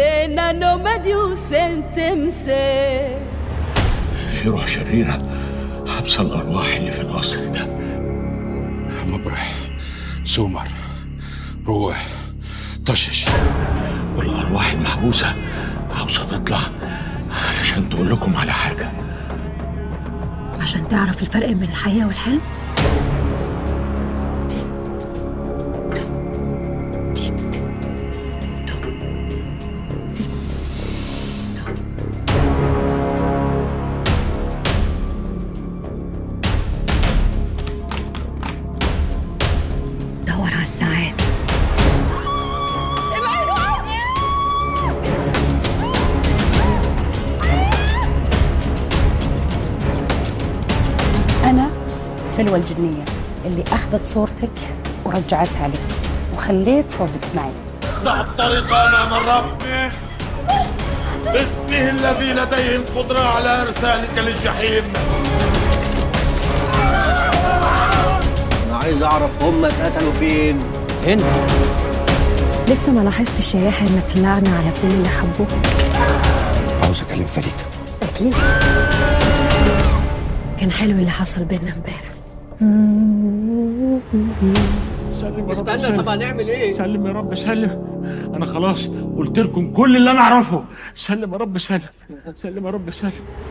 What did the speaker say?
Sena nomadi وسنتمسي في روح شريرة حبس الأرواح اللي في القصر ده مبرح سومر روح طشش والأرواح المحبوسة عاوزة تطلع علشان تقول لكم على حاجة عشان تعرف الفرق بين الحقيقة والحلم دور على الساعات أنا فلوى الجنية اللي أخذت صورتك ورجعتها لك وخليت صوتك معي اقطع الطريق امام الرب باسمه الذي لديه القدره على ارسالك للجحيم انا عايز اعرف هم اتقتلوا فين هنا لسه ما لاحظتش يا يحيى انك لعنة على كل اللي حبوك عاوز اكلم فريده اكيد كان حلو اللي حصل بينا امبارح سلم يا رب استنى سلم. طب هنعمل ايه سلم يا رب سلم أنا خلاص قلت لكم كل اللي أنا أعرفه سلم يا رب سلم سلم يا رب سلم